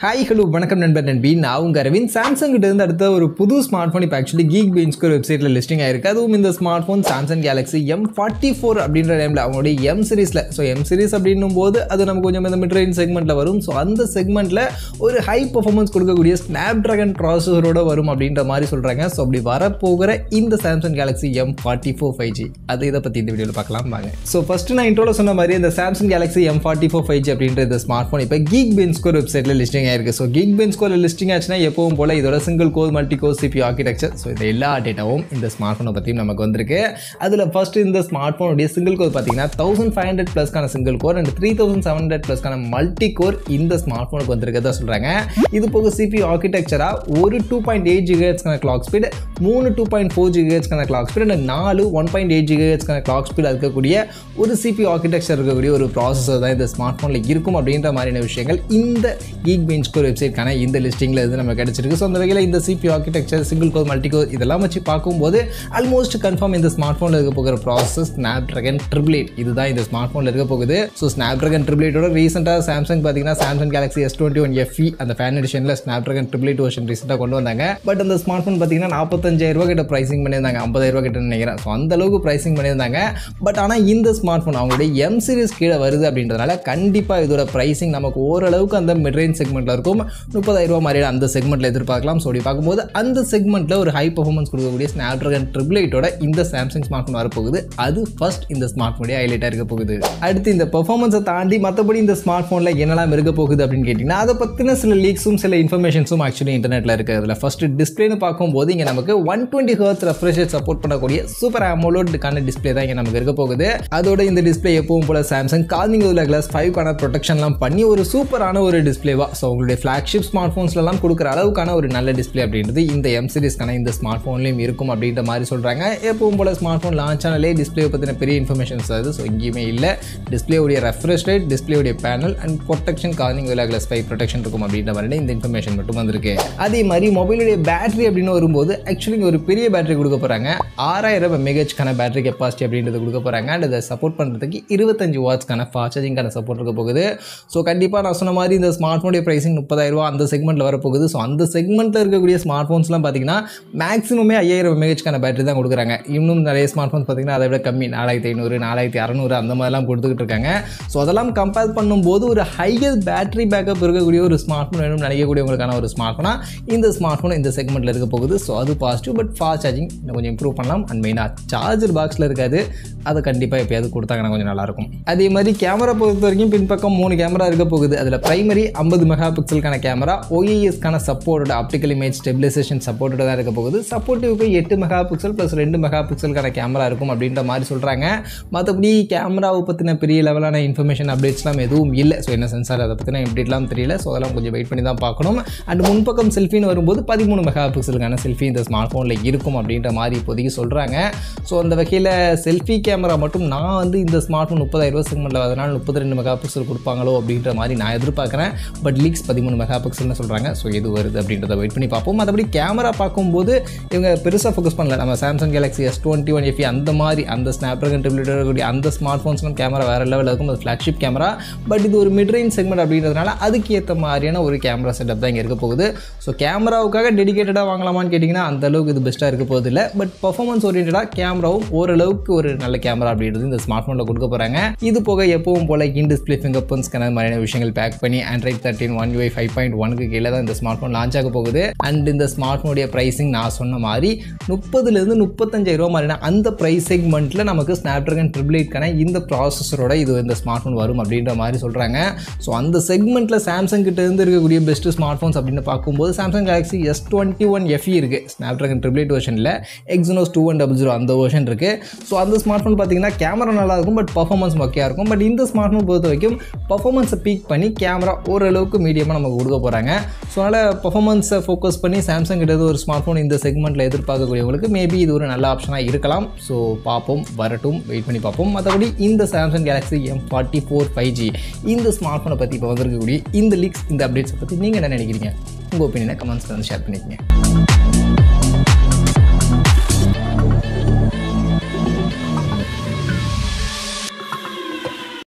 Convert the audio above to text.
hi hello வணக்கம் நண்பர் நண்பி நான் உங்க அரவிந்த் சாம்சங் கிட்ட இருந்து அடுத்த ஒரு புது ஸ்மார்ட் ஃபோன் இப்போ ஆக்சுவலி கீக் பெஞ்ச்க்கு ஒரு வெப்சைட்டில் லிஸ்டிங் ஆயிருக்கு அதுவும் இந்த smart phone Samsung Galaxy M forty four அப்படின்ற டைமில் அவங்களுடைய எம் சீரிஸில் ஸோ எம் சீரிஸ் அப்படின்னும் போது அது நமக்கு கொஞ்சம் இந்த மிட் ரேஞ்ச் செக்மெண்ட்டில் வரும் ஸோ அந்த செக்மெண்ட்டில் ஒரு ஹை பர்ஃபார்மன்ஸ் கொடுக்கக்கூடிய ஸ்னாப் ட்ராகன் ப்ராசஸரோட வரும் அப்படின்ற மாதிரி சொல்கிறாங்க ஸோ அப்படி வரப்போகிற இந்த Samsung Galaxy M forty four five G அது இதை பற்றி இந்த வீடியோவில் பார்க்கலாம் வாங்க ஸோ ஃபஸ்ட்டு நான் இன்ட்ரோல சொன்ன மாதிரி இந்த Samsung Galaxy M forty four five G அப்படின்ற இந்த ஸ்மார்ட் ஃபோன் இப்போ கீக் பெஞ்ச்க்கு ஒரு வெப்சைட்டில் லிஸ்டிங் ஆயிருக்கு so Geekbench core listing ஆச்சுன்னா எப்பவும் போல இதோட single core multi core CPU architecture so இந்த எல்லா டேட்டாவும் இந்த ஸ்மார்ட் ஃபோனை பற்றியும் நமக்கு வந்திருக்கு அதில் ஃபர்ஸ்ட் இந்த ஸ்மார்ட் ஃபோனுடைய சிங்கிள் கோர் பார்த்தீங்கன்னா தௌசண்ட் ஃபைவ் ஹண்ட்ரட் ப்ளஸ்க்கான single core and three thousand seven hundred ப்ளஸ்க்கான மல்டி கோர் இந்த ஸ்மார்ட் ஃபோனுக்கு வந்திருக்கதா சொல்கிறாங்க இது போக சிபி ஆர்கிடெக்சராக ஒரு டூ பாயிண்ட் எயிட் ஜிஹெச்க்கான கிளாக் ஸ்பீட் மூணு டூ பாயிண்ட் ஃபோர் ஜிஹெச்க்கான கிளாக் ஸ்பீட் அண்ட் நாலு ஒன் பாயிண்ட் எயிட் ஜிஹெச்க்கான கிளாக் ஸ்பீட் இருக்கக்கூடிய ஒரு சிபி ஆர்கிடெக்சர் இருக்கக்கூடிய ஒரு ப்ராசஸர் தான் இந்த ஸ்மார்ட் ஃபோனில் இருக்கும் அப்படின்ற மாதிரியான விஷயங்கள் இந்த கீக் பெஞ்ச் கோர் வெப்சைட்கான இந்த லிஸ்டிங்கில் இது நம்ம கிடச்சிருக்கு ஸோ அந்த வகையில் இந்த CPU architecture single core multi core இதெல்லாம் வச்சு பார்க்கும்போது ஆல்மோஸ்ட் கன்ஃபார்ம் இந்த ஸ்மார்ட் ஃபோனில் இருக்க போகிற process Snapdragon triple eight இதுதான் இந்த ஸ்மார்ட் ஃபோனில் இருக்க போகுது ஸோ ஸ்னாப் ட்ராகன் ட்ரிபிள் எயிட்டோட ரீசெண்டாக சாம்சங் பார்த்தீங்கன்னா Samsung Galaxy S twenty one FE அந்த ஃபேன் எடிஷனில் ஸ்னாப் ட்ராகன் ட்ரிபிள் எயிட் வருஷன் ரீசெண்டாக கொண்டு வந்தாங்க பட் அந்த ஸ்மார்ட் ஃபோன் பார்த்தீங்கன்னா நாற்பத்தஞ்சாயிரம் ரூபா கிட்ட ப்ரைசிங் பண்ணியிருந்தாங்க ஐம்பதாயிரம் ரூபா கிட்ட நினைக்கிறேன் ஸோ அந்த அளவுக்கு ப்ரைசிங் பண்ணியிருந்தாங்க பட் ஆனால் இந்த ஸ்மார்ட் ஃபோன் அவங்களுடைய எம் சீரிஸ் கீழே வருது அப்படின்றதுனால கண்டிப்பாக இதோட ப்ரைசிங் நமக்கு ஓரளவுக்கு அந்த மிட் ரேஞ்ச் செக்மெண்ட்டில் இருக்கும் முப்பதாயிரம் ரூபா மாதிரியான அந்த செக்மெண்ட்டில் எதிர்பார்க்கலாம் ஸோ அப்படி பார்க்கும்போது அந்த செக்மெண்ட்டில் ஒரு ஹை பர்ஃபார்மன்ஸ் கொடுக்கக்கூடிய ஸ்னாப் ட்ராகன் ட்ரிபிள் எயிட்டோட இந்த சாம்சங் ஸ்மார்ட் ஃபோன் வரப்போகுது அது ஃபர்ஸ்ட் இந்த ஸ்மார்ட் ஃபோனுடைய ஹைலைட்டாக இருக்க போகுது அடுத்து இந்த பெர்ஃபார்மன்ஸை தாண்டி மற்றபடி இந்த ஸ்மார்ட் ஃபோனில் என்னெல்லாம் இருக்க போகுது அப்படின்னு கேட்டிங்கன்னா அதை பற்றின சில லீக்ஸும் சில இன்ஃபர்மேஷன்ஸும் ஆக்சுவலி இன்டர்நெட்டில் இருக்குது அதில் ஃபஸ்ட்டு டிஸ்பிளேன்னு பார்க்கும்போது இங்கே நமக்கு one twenty hertz refresher support பண்ணக்கூடிய சூப்பர் அமோலோடுக்கான டிஸ்பிளே தான் இங்கே நமக்கு இருக்க போகுது அதோட இந்த டிஸ்பிளே எப்பவும் போல சாம்சங் கால்மிங் உள்ள கிளாஸ் ஃபைவ்க்கான ப்ரொடெக்ஷன்லாம் பண்ணி ஒரு சூப்பரான ஒரு டிஸ்பிளேவா ஸோ உங்களுடைய ஃப்ளாக்ஷிப் ஸ்மார்ட் ஃபோன்ஸ்லாம் கொடுக்குற அளவுக்கான ஒரு நல்ல டிஸ்பிளே அப்படின்றது இந்த எம் சீரிஸ்க்கான இந்த ஸ்மார்ட் ஃபோன்லையும் இருக்கும் அப்படின்ற மாதிரி சொல்கிறாங்க எப்பவும் போல ஸ்மார்ட் ஃபோன் லான்ச் ஆனாலே டிஸ்பிளே பற்றின பெரிய இன்ஃபர்மேஷன்ஸ் அது ஸோ எங்கேயுமே இல்லை டிஸ்பிளேவுடைய ரெஃப்ரெஷ் ரேட் டிஸ்பிளேவுடைய பேனல் அண்ட் ப்ரொடெக்ஷன் காலிங் விலா கிளாஸ் ஃபைவ் ப்ரொடெக்ஷன் இருக்கும் அப்படின்ற மாதிரி இந்த இன்ஃபர்மேஷன் மட்டும் வந்திருக்கு அதே மாதிரி மொபைலுடைய பேட்டரி அப்படின்னு வரும்போது ஆக்சுவலி ஒரு பெரிய பேட்டரி கொடுக்க போகிறாங்க ஆறாயிரம் எம்ஏஹெச்க்கான பேட்டரி கெப்பாசிட்டி அப்படின்றது கொடுக்க போகிறாங்க அண்ட் அதை சப்போர்ட் பண்ணுறதுக்கு இருபத்தஞ்சு வாட்ஸ்க்கான ஃபாஸ்ட் சார்ஜிங்கான சப்போர்ட் இருக்க போகுது ஸோ கண்டிப்பாக நான் சொன்ன மாதிரி இந்த ஸ்மார்ட் ஃபோனுடைய ப்ரைஸிங் முப்பதாயிரம் ரூபா அந்த செக்மெண்ட்டில் வரப்போகுது ஸோ அந்த செக்மெண்ட்டில் இருக்கக்கூடிய ஸ்மார்ட் ஃபோன்ஸ்லாம் பார்த்தீங்கன்னா மேக்ஸிமமே ஐயாயிரம் எம்ஏஹெச்க்கான பேட்டரி தான் கொடுக்குறாங்க இன்னும் நிறைய ஸ்மார்ட் ஃபோன்ஸ் பார்த்தீங்கன்னா அதை விட கம்மி நாலாயிரத்தி ஐநூறு நாலாயிரத்தி அறநூறு அந்த மாதிரிலாம் கொடுத்துக்கிட்டு இருக்காங்க ஸோ அதெல்லாம் கம்பேர் பண்ணும்போது ஒரு ஹையர் பேட்டரி பேக்கப் இருக்கக்கூடிய ஒரு ஸ்மார்ட் ஃபோன் வேணும்னு நினைக்கக்கூடியவங்களுக்கான ஒரு ஸ்மார்ட் ஃபோனாக இந்த ஸ்மார்ட் ஃபோன் இந்த செக்மெண்ட்டில் இருக்க போகுது ஸோ அது பாசிட்டிவ் பட் ஃபாஸ்ட் சார்ஜிங் இன்னும் கொஞ்சம் இம்ப்ரூவ் பண்ணலாம் அண்ட் மெயினாக சார்ஜர் பாக்ஸில் இருக்காது அதை கண்டிப்பாக எப்பயாவது கொடுத்தாங்கன்னா கொஞ்சம் நல்லாயிருக்கும் அதே மாதிரி கேமரா பொறுத்த வரைக்கும் பின்பக்கம் மூணு கேமரா இருக்க போகுது அதில் பிரைமரி ஐம்பது மெகா பிக்சலுக்கான கேமரா ஓஏஎஸ்க்கான சப்போர்ட்டோட ஆப்டிக்கல் இமேஜ் ஸ்டெபிலைசேஷன் சப்போர்ட்டோட தான் இருக்க போகுது சப்போர்ட்டிவ்க்கு எட்டு மெகா பிக்சல் ப்ளஸ் ரெண்டு மெகா பிக்சலுக்கான கேமரா இருக்கும் அப்படின்ற மாதிரி சொல்கிறாங்க மற்றபடி கேமராவை பற்றின பெரிய லெவலான இன்ஃபர்மேஷன் அப்டேட்ஸ்லாம் எதுவும் இல்லை ஸோ என்ன சென்சார் அதை பற்றின அப்டேட்லாம் தெரியல ஸோ அதெல்லாம் கொஞ்சம் வெயிட் பண்ணி தான் பார்க்கணும் அண்ட் முன்பக்கம் செல்ஃபின்னு வரும்போது பதிமூணு மெகா பிக்சலுக்கான செல்ஃபி இந்த ஸ்மார்ட் ஃபோனில் இருக்கும் அப்படின்ற மாதிரி இப்போதைக்கு சொல்கிறாங்க ஸோ அந்த வகையில் செல்ஃபி கேமரா மட்டும் நான் வந்து இந்த ஸ்மார்ட் ஃபோன் முப்பதாயிரரூபா செக்மெண்ட்டில் அதனால் முப்பத்தி ரெண்டு மெகா பிக்சல் கொடுப்பாங்களோ அப்படின்ற மாதிரி நான் எதிர்பார்க்குறேன் பட் லீக்ஸ் பதிமூணு மெகா பிக்சல்னு சொல்கிறாங்க ஸோ எது வருது அப்படின்றத வெயிட் பண்ணி பார்ப்போம் மற்றபடி கேமரா பார்க்கும்போது இவங்க பெருசாக ஃபோக்கஸ் பண்ணல நம்ம Samsung Galaxy S twenty one FE அந்த மாதிரி அந்த ஸ்னாப் ட்ராகன் டெப்லெட் இருக்கக்கூடிய அந்த ஸ்மார்ட் ஃபோன்ஸ்லாம் கேமரா வேறு லெவலில் இருக்கும் அது ஃப்ளாக்ஷிப் கேமரா பட் இது ஒரு மிட் ரேஞ்ச் செக்மெண்ட் அப்படின்றதுனால அதுக்கு ஏற்ற மாதிரியான ஒரு கேமரா செட்டப் தான் இங்கே இருக்க போகுது ஸோ கேமராவுக்காக டெடிகேட்டடாக வாங்கலாமான்னு கேட்டிங்கன்னா அந்த அளவுக்கு இது பெஸ்ட்டாக இருக்க போகுது இல்லை பட் பர்ஃபார்மன்ஸ் ஓரியன்டாக கேமராவும் ஓரளவுக்கு ஒரு நல்ல கேமரா அப்படின்றது இந்த ஸ்மார்ட் ஃபோனில் கொடுக்க போகிறாங்க இது போக எப்பவும் போல in display fingerprint scanner மாதிரியான விஷயங்கள் பேக் பண்ணி Android thirteen One UI five point ஒனுக்கு கீழே தான் இந்த ஸ்மார்ட் ஃபோன் லான்ச் ஆக போகுது அண்ட் இந்த ஸ்மார்ட் ஃபோனுடைய ப்ரைஸிங் நான் சொன்ன மாதிரி முப்பதுலேருந்து முப்பத்தஞ்சாயிரம் ரூபா மாதிரியான அந்த ப்ரைஸ் செக்மெண்ட்டில் நமக்கு ஸ்னாப் ட்ராகன் ட்ரிபிள் எயிட்கான இந்த ப்ராசஸரோட இது இந்த ஸ்மார்ட் ஃபோன் வரும் அப்படின்ற மாதிரி சொல்கிறாங்க ஸோ அந்த செக்மெண்ட்டில் சாம்சங் கிட்ட இருந்து இருக்கக்கூடிய பெஸ்ட் ஸ்மார்ட் ஃபோன்ஸ் அப்படின்னு பார்க்கும்போது Samsung Galaxy S twenty one FE இருக்குது ஸ்னாப் ட்ராகன் ட்ரிபிள் எயிட் வெர்ஷனில் Exynos two one double zero அந்த வெர்ஷன் இருக்குது ஸோ அந்த ஸ்மார்ட் ஃபோன் பார்த்தீங்கன்னா கேமரா நல்லா இருக்கும் பட் பர்ஃபார்மன்ஸ் மொக்கையாக இருக்கும் பட் இந்த ஸ்மார்ட் ஃபோன் பொறுத்த வரைக்கும் பர்ஃபார்மன்ஸை பீக் பண்ணி கேமரா ஓரளவுக்கு மீடியமாக நமக்கு கொடுக்க போகிறாங்க ஸோ அதனால் பர்ஃபார்மன்ஸை ஃபோக்கஸ் பண்ணி சாம்சங் கிட்ட ஒரு ஸ்மார்ட் ஃபோன் இந்த செக்மெண்ட்டில் எதிர்பார்க்கக்கூடியவங்களுக்கு மேபி இது ஒரு நல்ல ஆப்ஷனாக இருக்கலாம் ஸோ பார்ப்போம் வரட்டும் வெயிட் பண்ணி பார்ப்போம் மற்றபடி இந்த Samsung Galaxy M forty four five G இந்த ஸ்மார்ட் ஃபோனை பற்றி இப்போ வந்திருக்கக்கூடிய இந்த லீக்ஸ் இந்த அப்டேட்ஸை பற்றி நீங்கள் என்ன நினைக்கிறீங்க உங்கள் ஒப்பீனியனை கமெண்ட்ஸில் வந்து ஷேர் பண்ணிக்கங்க